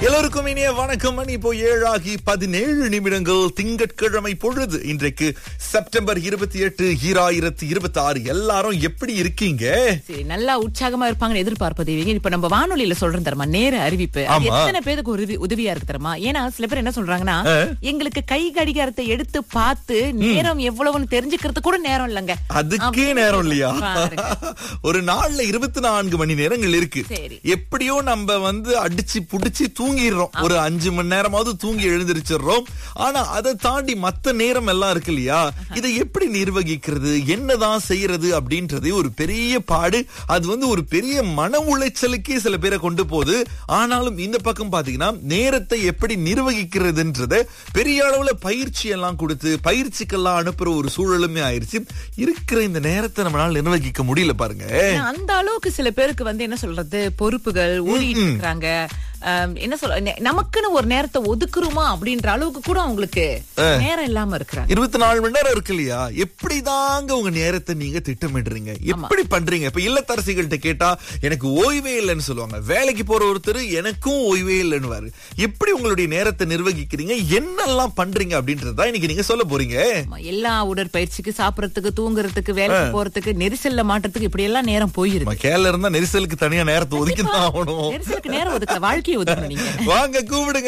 எல்லோருக்கும் இனிய வணக்கம் மணி இப்போ ஏழாகி பதினேழு நிமிடங்கள் திங்கட்கிழமை பொழுது இன்றைக்கு செப்டம்பர் இருபத்தி எட்டு ஈராயிரத்தி இருபத்தி ஆறு எல்லாரும் எப்படி இருக்கீங்க சரி நல்லா உற்சாகமா இருப்பாங்கன்னு எதிர்பார்ப்பது இவங்க இப்ப நம்ம வானொலியில சொல்றோம் தரமா நேர அறிவிப்பு அது ஆமா. எத்தனை பேருக்கு ஒரு உதவி- உதவியா இருக்கு தரமா ஏன்னா சில பேர் என்ன சொல்றாங்கன்னா எங்களுக்கு கை கடிகாரத்தை எடுத்து பார்த்து நேரம் எவ்வளவுன்னு தெரிஞ்சுக்கிறது கூட நேரம் இல்லைங்க அதுக்கே நேரம் இல்லையா பாருங்க. ஒரு நாள்ல இருபத்தி நான்கு மணி நேரங்கள் இருக்கு சரி. எப்படியோ நம்ம வந்து அடிச்சு புடிச்சு தூங்கிடுறோம் ஒரு அஞ்சு மணி நேரமாவது தூங்கி எழுந்திருச்சிடுறோம் ஆனா அதை தாண்டி மத்த நேரம் எல்லாம் இருக்கு இல்லையா இதை எப்படி நிர்வகிக்கிறது என்னதான் செய்யறது அப்படின்றதே ஒரு பெரிய பாடு அது வந்து ஒரு பெரிய மன உளைச்சலுக்கே சில பேரை கொண்டு போகுது ஆனாலும் இந்த பக்கம் பாத்தீங்கன்னா நேரத்தை எப்படி நிர்வகிக்கிறதுன்றத பெரிய அளவுல பயிற்சி எல்லாம் கொடுத்து பயிற்சிக்கெல்லாம் அனுப்புற ஒரு சூழலுமே ஆயிருச்சு இருக்கிற இந்த நேரத்தை நம்மளால நிர்வகிக்க முடியல பாருங்க ஏன்னா, அந்த அளவுக்கு சில பேருக்கு வந்து என்ன சொல்றது பொறுப்புகள் ஓடிட்டு இருக்காங்க ஆம், என்ன சொல்ற நெ- நமக்குன்னு ஒரு நேரத்தை ஒதுக்குறோமா அப்படின்ற அளவுக்கு கூட அவங்களுக்கு நேரம் இல்லாம இருக்கிறாங்க இருபத்தி நாலு மணி நேரம் இருக்கு இல்லையா எப்படிதாங்க உங்க நேரத்தை நீங்க திட்டமிடுறீங்க எப்படி பண்றீங்க இப்ப இல்லத்தரசிகள்கிட்ட கேட்டா எனக்கு ஓய்வே இல்லைன்னு சொல்லுவாங்க வேலைக்கு போற ஒருத்தர் எனக்கும் ஓய்வே இல்லைன்னு எப்படி உங்களுடைய நேரத்தை நிர்வகிக்கிறீங்க என்னெல்லாம் பண்றீங்க அப்படின்றதுதான் இன்னைக்கு நீங்க சொல்ல போறீங்க ஆமா, எல்லா உடற்பயிற்சிக்கு சாப்பிடறதுக்கு தூங்குறதுக்கு வேலைக்கு போறதுக்கு நெரிசல்ல மாட்டுறதுக்கு இப்படி எல்லாம் நேரம் போயிருது நம்ம கேரள இருந்தா நெரிசலுக்கு தனியா நேரத்தை ஒதுக்கி தான் ஆகணும் நெரிசலுக்கு நேரம் ஒதுக்கல வாழ்க்கையை ஒதுக்கணும் நீங்க வாங்க கூப்பிடுங்க